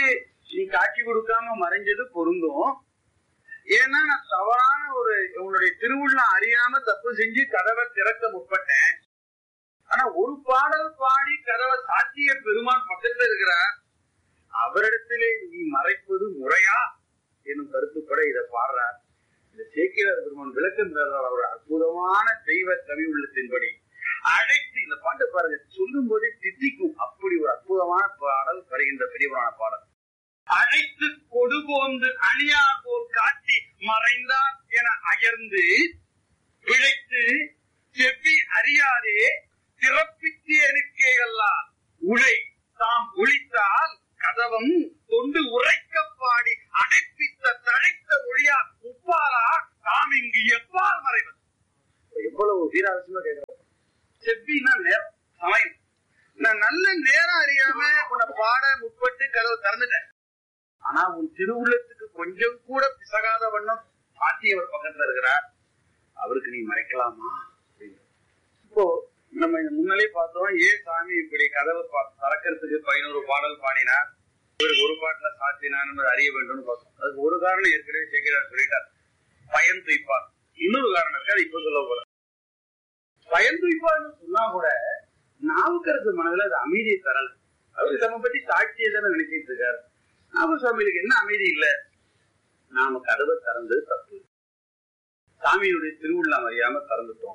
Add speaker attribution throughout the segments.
Speaker 1: நீ காட்சி கொடுக்காம மறைஞ்சது பொருந்தும் ஏன்னா நான் தவறான ஒரு உன்னுடைய திருவுள்ளம் அறியாம தப்பு செஞ்சு கதவை திறக்க முற்பட்டேன் ஆனா ஒரு பாடல் பாடி கதவை சாத்திய பெருமான் பக்கத்துல இருக்கிறார் அவரிடத்திலே நீ மறைப்பது முறையா என்னும் கருத்துப்பட இதை பாடுறார் இந்த சேக்கிரார் பெருமான் விளக்கம் தர்றார் அவர் அற்புதமான தெய்வ கவி உள்ளத்தின்படி அழைத்து இந்த பாட்டு பாருங்க சொல்லும் போதே தித்திக்கும் அப்படி ஒரு அற்புதமான பாடல் வருகின்ற பெரியவரான பாடல் அழைத்து கொடுபோந்து அணியார் போல் காட்டி மறைந்தார் என அயர்ந்து பிழைத்து செவ்வி அறியாதே திறப்பித்தேனுக்கே அல்லால் உழை தாம் ஒழித்தால் கதவம் தொண்டு உரைக்க பாடி அடைப்பித்த தழைத்த ஒளியா உப்பாலா தாம் இங்கு எவ்வாறு மறைவது எவ்வளவு வீராவசியமா கேட்கிறோம் செவ்வினா நேரம் சமயம் நான் நல்ல நேரம் அறியாம உன்னை பாட முற்பட்டு கதவு திறந்துட்டேன் ஆனா உன் திருவுள்ளத்துக்கு கொஞ்சம் கூட பிசகாத வண்ணம் பாட்டியவர் பக்கத்துல இருக்கிறார் அவருக்கு நீ மறைக்கலாமா அப்படின்னு. இப்போ நம்ம இந்த முன்னாலே பார்த்தோம் ஏன் சாமி இப்படி கதவை பா- திறக்கிறதுக்கு பதினோரு பாடல் பாடினார் இவருக்கு ஒரு பாட்டுல சாத்தினான்னு அறிய வேண்டும்னு பார்த்தோம் அதுக்கு ஒரு காரணம் ஏற்கனவே சேகரார் சொல்லிட்டார் பயன் துய்ப்பார் இன்னொரு காரணம் இருக்கு அது இப்ப சொல்ல போறேன் பயன் துய்ப்பார்னு சொன்னா கூட நாவுக்கரசு மனதுல அது அமைதியை தரல அவருக்கு நம்ம பத்தி சாட்சியை தானே நினைச்சிட்டு இருக்காரு நாகசுவாமிகளுக்கு என்ன அமைதி இல்ல நாம கதவை திறந்தது தப்பு சாமியுடைய திருவுள்ளம் அறியாம திறந்துட்டோம்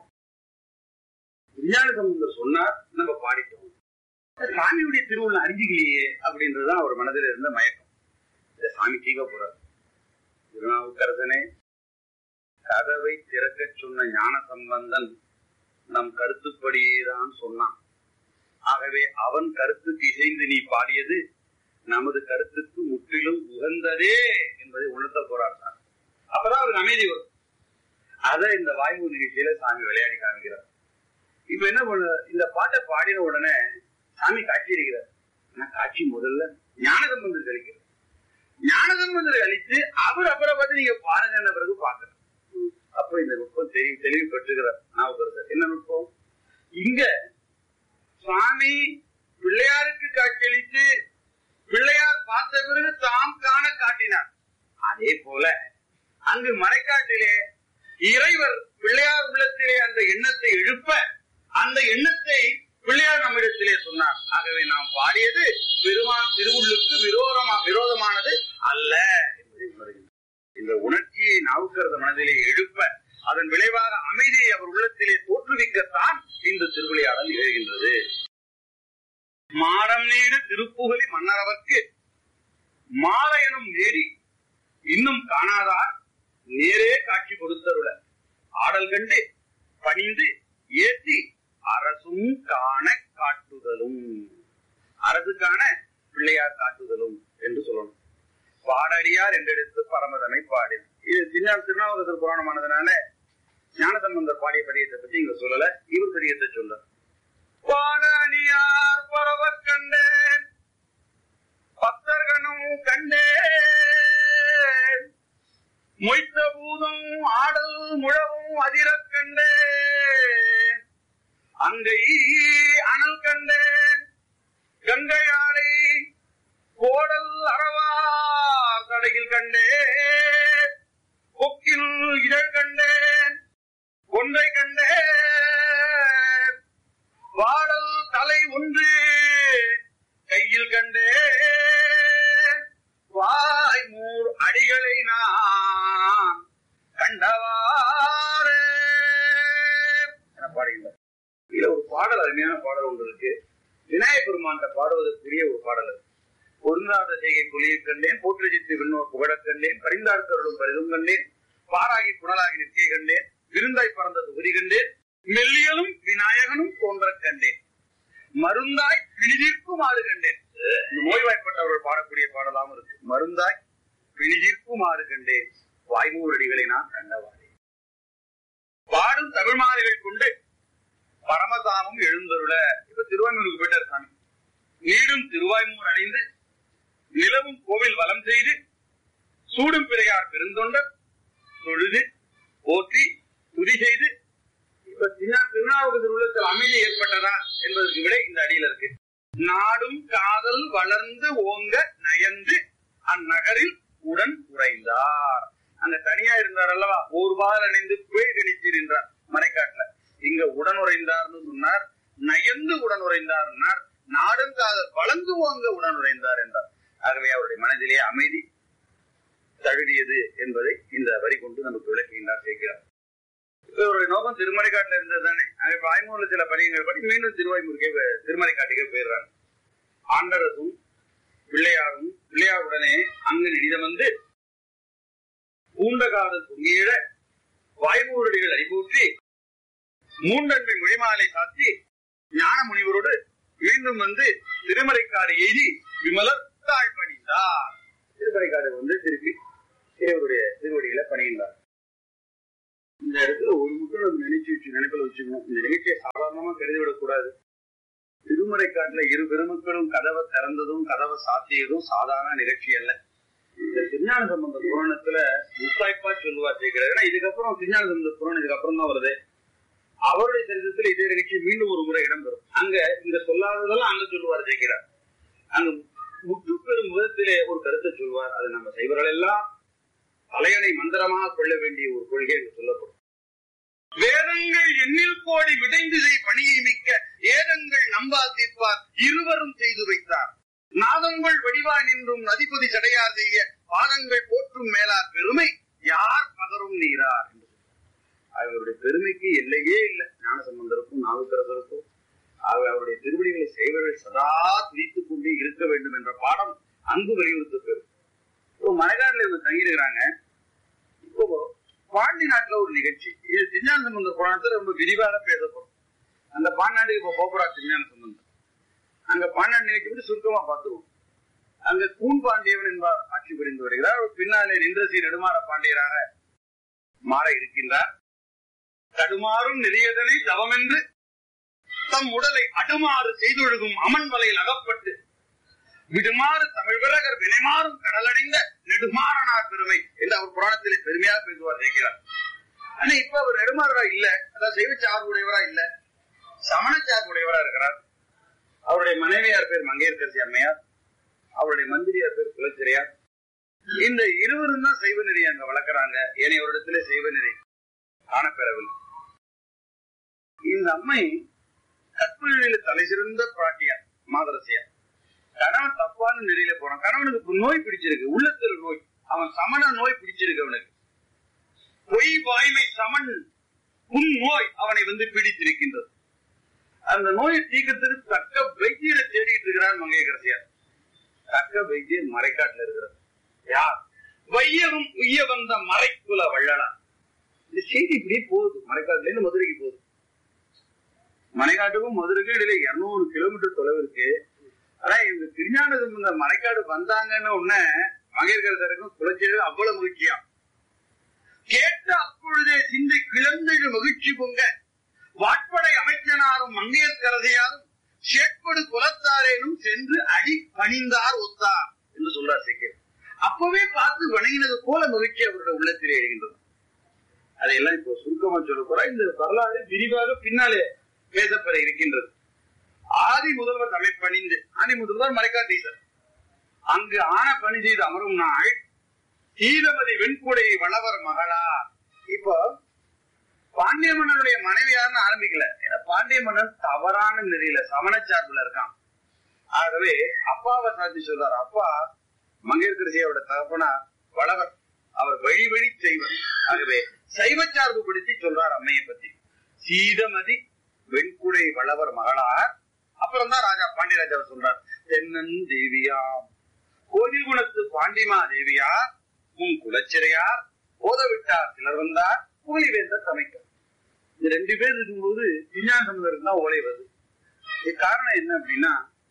Speaker 1: விஞ்ஞான சம்பந்தம் சொன்னார் நம்ம பாடிட்டோம் சாமியுடைய திருவுள்ளம் அறிஞ்சிக்கலையே அப்படின்றதுதான் அவர் மனதில் இருந்த மயக்கம் இந்த சாமி தீக போறார் திருநாவுக்கரசனே கதவை திறக்கச் சொன்ன ஞான சம்பந்தன் நம் கருத்துப்படியேதான் சொன்னான் ஆகவே அவன் கருத்துக்கு இசைந்து நீ பாடியது நமது கருத்துக்கு முற்றிலும் உகந்ததே என்பதை உணர்த்த போறார் சார் அப்பதான் அவருக்கு அமைதி வரும் அத இந்த வாய்வு நிகழ்ச்சியில சாமி விளையாடி காமிக்கிறார் இப்ப என்ன பண்ண இந்த பாட்டை பாடின உடனே சாமி காட்சி அளிக்கிறார் ஆனா காட்சி முதல்ல ஞானசம்பந்தர் கழிக்கிறார் ஞானசம்பந்தர் கழித்து அவர் அப்புறம் பார்த்து நீங்க பாருங்க பிறகு பாக்குறார் அப்ப இந்த நுட்பம் தெளி தெளிவு பெற்றுகிறார் நாவுக்கரசர் என்ன நுட்பம் இங்க சுவாமி பிள்ளையாருக்கு காட்சியளித்து பிள்ளையார் பார்த்த பிறகு தாம் காண காட்டினார் அதே போல அங்கு மறைக்காட்டிலே இறைவர் பிள்ளையார் உள்ளத்திலே அந்த எண்ணத்தை எழுப்ப அந்த எண்ணத்தை பிள்ளையார் நம்மிடத்திலே சொன்னார் ஆகவே நாம் பாடியது பெருமான் திருவுள்ளுக்கு விரோதமா விரோதமானது அல்ல என்பதை உணர்கின்றோம். இந்த உணர்ச்சியை நாவுக்கரச மனதிலே எழுப்ப அதன் விளைவாக அமைதியை அவர் உள்ளத்திலே தோற்றுவிக்கத்தான் இந்த திருவிளையாடல் நிகழ்கின்றது மாடம் நீடு திருப்புகலி மன்னரவர்க்கு மாலை எனும் நேரி இன்னும் காணாதார் நேரே காட்சி கொடுத்தருள ஆடல் கண்டு பணிந்து ஏற்றி அரசும் காண காட்டுதலும் அரசுக்கான பிள்ளையார் காட்டுதலும் என்று சொல்லணும் பாடடியார் என்றெடுத்து பரமதனை பாடி இது சின்ன திருநாவுக்கரசர் புராணமானதுனால ஞானசம்பந்தர் பாடிய பதியத்தை பத்தி இங்க சொல்லல இவர் பதியத்தை சொல்ல பாடடியார் பரவ கண்டேன் பக்தர்களும் கண்டேன் மொய்த்த பூதம் ஆடல் முழவும் அதிரக் கண்டேன் அங்கை அனல் கண்டேன் கங்கையாளை கோடல் அறவார் கடையில் கண்டேன் கொக்கில் இதழ் கண்டேன் கொன்றை கண்டேன் வாடல் தலை ஒன்று கையில் கண்டேன் வாய்மூர் அடிகளை நான் கண்டவாரே என பாடுகின்றார் இதுல ஒரு பாடல் அருமையான பாடல் ஒன்று இருக்கு விநாயக பெருமான்கிட்ட பாடுவதற்குரிய ஒரு பாடல் அது பொருந்தாத செய்கை புலியை கண்டேன் போற்றுஜித்து விண்ணோர் புகழக் கண்டேன் பரிந்தார்க்கருளும் பரிதும் கண்டேன் பாராகி புனலாகி நிற்கை கண்டேன் விருந்தாய் பறந்த தொகுதி கண்டேன் மெல்லியலும் விநாயகனும் தோன்ற கண்டேன் மருந்தாய் பிணிதீர்க்குமாறு கண்டேன் இந்த நோய்வாய்ப்பட்டவர்கள் பாடக்கூடிய பாடலாம் இருக்கு மருந்தாய் பிணிதீர்க்குமாறு கண்டேன் வாய்மூரடிகளை நான் கண்டவாறே பாடும் தமிழ் மாலைகள் கொண்டு பரமதாமம் எழுந்தருள இப்ப திருவாய்மூருக்கு போயிட்டார் சாமி நீடும் திருவாய்மூர் அடைந்து நிலவும் கோவில் வலம் செய்து சூடும் பிறையார் பெருந்தொண்டர் தொழுது போற்றி துதி செய்து இப்ப சின்ன- திருநாவுக்கரசர் உள்ளத்தில் அமைதி ஏற்பட்டதா என்பதற்கு விட இந்த அடியில இருக்கு நாடும் காதல் வளர்ந்து ஓங்க நயந்து நகரில் உடன் உறைந்தார் அங்க தனியா இருந்தார் அல்லவா ஒரு பால் அணிந்து பேய் கணித்தீர் என்றார் மறைக்காட்டுல இங்க உடன் உறைந்தார்னு சொன்னார் நயந்து உடன் உறைந்தார் நாடுங்காத வளர்ந்து ஓங்க உடன் உறைந்தார் என்றார் ஆகவே அவருடைய மனதிலே அமைதி தழுவியது என்பதை இந்த வரி கொண்டு நமக்கு விளக்குகின்றார் சேர்க்கிறார் இவருடைய நோக்கம் திருமறைக்காட்டுல இருந்தது தானே அங்கே வாய்மூல சில பணிகள் படி மீண்டும் திருவாய்மூருக்கே திருமறைக்காட்டுக்கே போயிடுறாங்க ஆண்டரசும் பிள்ளையாரும் பிள்ளையாருடனே அங்கு நிடிதம் வந்து பூண்டகாதல் பொங்கியிட வாய்மூரடிகள் அறிவூற்றி மூன்றன்மை மொழிமாலை சாத்தி ஞான முனிவரோடு மீண்டும் வந்து திருமறைக்காடு எய்தி விமலர் தாழ் பணிந்தார் திருமறைக்காடு வந்து திருப்பி இறைவருடைய திருவடிகளை பணிகின்றார் இந்த இடத்துல ஒரு மட்டும் நம்ம நினைச்சு வச்சு நினைப்பில் வச்சுக்கணும் இந்த நிகழ்ச்சியை சாதாரணமா கருதிவிடக் கூடாது திருமறைக்காட்டுல இரு பெருமக்களும் கதவை திறந்ததும் கதவை சாத்தியதும் சாதாரண நிகழ்ச்சி அல்ல இந்த திருஞான சம்பந்த புராணத்துல முத்தாய்ப்பா சொல்லுவார் ஜெயிக்கிறார் ஏன்னா இதுக்கப்புறம் திருஞான சம்பந்த புராணம் இதுக்கப்புறம் தான் வருது அவருடைய சரித்திரத்தில் இதே நிகழ்ச்சி மீண்டும் ஒரு முறை இடம்பெறும் அங்க இங்க சொல்லாததெல்லாம் அங்க சொல்லுவார் ஜெயிக்கிறார் அங்க முற்றுப்பெறும் விதத்திலே ஒரு கருத்தை சொல்வார் அதை நம்ம செய்வர்கள் எல்லாம் தலையணை மந்திரமாக கொள்ள வேண்டிய ஒரு கொள்கை என்று சொல்லப்படும் வேதங்கள் எண்ணில் கோடி விடைந்திதை பணியை மிக்க ஏதங்கள் நம்பாதிப்பார் இருவரும் செய்து வைத்தார் நாதங்கள் வடிவாய் நின்றும் நதிபதி சடையார் செய்ய பாதங்கள் போற்றும் மேலார் பெருமை யார் பகரும் நீரார் என்று அவருடைய பெருமைக்கு எல்லையே இல்லை ஞானசம்பந்தருக்கும் நாவுக்கரசருக்கும் ஆகவே அவருடைய திருவடிகளை செய்வர்கள் சதா துதித்துக் கொண்டே இருக்க வேண்டும் என்ற பாடம் அங்கு வலியுறுத்த பெறும் இப்போ மலைநாட்டில் இவங்க தங்கியிருக்கிறாங்க இப்போ பாண்டி நாட்டுல ஒரு நிகழ்ச்சி இது திருஞான சம்பந்தர் புராணத்துல ரொம்ப விரிவாக பேசப்படும் அந்த பாண்டாண்டுக்கு இப்போ போகிறா திருஞான சம்பந்தர் அங்க பாண்டாண்டு நிகழ்ச்சி பற்றி சுருக்கமா பார்த்துருவோம் அங்க கூன் பாண்டியவன் என்பார் ஆட்சி புரிந்து வருகிறார் பின்னாலே நின்றசி நெடுமாற பாண்டியராக மாற இருக்கின்றார் தடுமாறும் நெறியதனை தவமென்று தம் உடலை அடுமாறு செய்தொழுகும் அமன் வலையில் அகப்பட்டு விடுமாறு தமிழ் விரகர் வினைமாறும் கடலடைந்த நெடுமாறனார் பெருமை என்று அவர் புராணத்திலே பெருமையாக பேசுவார் ஜெயிக்கிறார் ஆனா இப்ப அவர் நெடுமாறரா இல்ல அதாவது சைவ சார்பு உடையவரா இல்ல சமண சார்பு உடையவரா இருக்கிறார் அவருடைய மனைவியார் பேர் மங்கையர்கரசி அம்மையார் அவருடைய மந்திரியார் பேர் குலச்சிறையார் இந்த இருவரும் தான் சைவ நெறி அங்க வளர்க்கறாங்க ஏனைய ஒரு இடத்துல சைவ நெறி காணப்பெறவில்லை இந்த அம்மை கற்பனையில தலை சிறந்த பிராட்டியார் மாதரசியார் கணவன் தப்பான நிலையில போறான் கணவனுக்கு நோய் பிடிச்சிருக்கு உள்ளத்துல நோய் அவன் சமண நோய் பிடிச்சிருக்கு அவனுக்கு பொய் வாய்மை சமன் புன் நோய் அவனை வந்து பிடித்திருக்கின்றது அந்த நோயை தீர்க்கறதுக்கு தக்க வைத்தியரை தேடிட்டு இருக்கிறார் மங்கையரசியார் தக்க வைத்தியர் மறைக்காட்டுல இருக்கிறார் யார் வையகம் உய்ய வந்த மறைக்குல வள்ளலா இந்த செய்தி இப்படி போகுது மறைக்காட்டுல இருந்து மதுரைக்கு போகுது மலைக்காட்டுக்கும் மதுரைக்கும் இடையில இருநூறு கிலோமீட்டர் தொலைவு இருக்கு ஆனா இவங்க திருஞான இந்த மலைக்காடு வந்தாங்கன்னு உடனே மகேர்கரசருக்கும் குலச்சேரி அவ்வளவு முக்கியம் கேட்ட அப்பொழுதே சிந்தை கிளந்தெழு மகிழ்ச்சி பொங்க வாட்படை அமைச்சனாரும் மங்கையர்கரசையாரும் சேட்படு குலத்தாரேனும் சென்று அடி பணிந்தார் ஒத்தார் என்று சொல்றார் சேக்கர் அப்பவே பார்த்து வணங்கினது போல மகிழ்ச்சி அவருடைய உள்ளத்தில் எழுகின்றது அதையெல்லாம் இப்போ சுருக்கமா சொல்ல போறா இந்த வரலாறு விரிவாக பின்னாலே பேசப்பெற இருக்கின்றது ஆதி முதல்வர் தமை பணிந்து ஆதி முதல்வர் மலைக்காட்டீசர் அங்கு ஆன பணி செய்து அமரும் நாள் சீதமதி வெண்குடை வளவர் மகளார் இப்போ பாண்டிய மன்னனுடைய மனைவியார்னு ஆரம்பிக்கல ஏன்னா பாண்டிய மன்னன் தவறான நெறியில சமண சார்புல இருக்கான் ஆகவே அப்பாவை சாத்தி சொல்றார் அப்பா மங்கையர்கரசியோட தகப்பனா வளவர் அவர் வழி வழி செய்வர் ஆகவே சைவ சார்பு படுத்தி சொல்றார் அம்மையை பத்தி சீதமதி வெண்குடை வளவர் மகளார் அப்புறம் தான் ராஜா பாண்டியராஜா சொல்றார் தென்னன் தேவியாம் கோவில் குணத்து பாண்டிமா தேவியார் உன் குலச்சிறையார் ஓதவிட்டார் சிலர் வந்தார் புகழிவேந்தர் சமைக்க இந்த ரெண்டு பேர் இருக்கும்போது விஞ்ஞான சம்பந்தருக்கு தான் ஓலை வருது இது காரணம் என்ன அப்படின்னா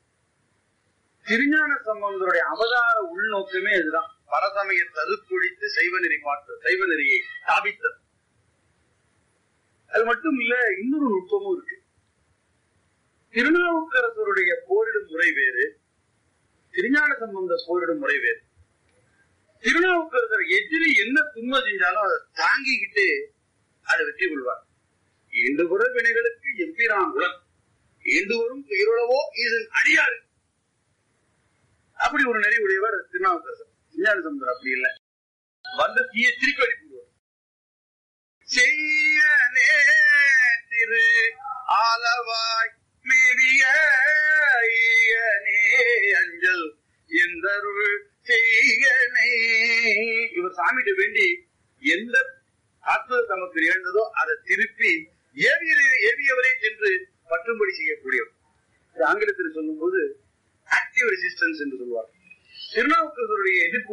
Speaker 1: திருஞான சம்பந்தருடைய அவதார உள்நோக்கமே இதுதான் பரசமய தருக்குழித்து சைவ நெறி மாற்று சைவ நெறியை ஸ்தாபித்தது அது மட்டும் இல்ல இன்னொரு நுட்பமும் இருக்கு திருநாவுக்கரசருடைய போரிடும் முறை வேறு திருஞான சம்பந்த போரிடும் முறை வேறு திருநாவுக்கரசர் எதிரி என்ன துன்பம் செஞ்சாலும் அதை தாங்கிக்கிட்டு அதை வெற்றி கொள்வார் ஈண்டு புற வினைகளுக்கு எம்பிரான் உலன் ஈண்டு வரும் துயருளவோ இதன் அடியாறு அப்படி ஒரு நெறி உடையவர் திருநாவுக்கரசர் திருஞான சமுதர் அப்படி இல்லை வந்த தீய திருப்பி அனுப்பிடுவார் செய்யனே திரு ஆலவாய் மேவிய ஐயனே அஞ்சல் எந்தருள் செய்யனே இவர் சாமிகிட்ட வேண்டி எந்த அற்புதம் தமக்கு நிகழ்ந்ததோ அதை திருப்பி ஏவிய ஏவியவரை சென்று பற்றும்படி செய்யக்கூடியவர் இது ஆங்கிலத்தில் சொல்லும்போது ஆக்டிவ் ரெசிஸ்டன்ஸ் என்று சொல்வார் திருநாவுக்கரசருடைய எதிர்ப்பு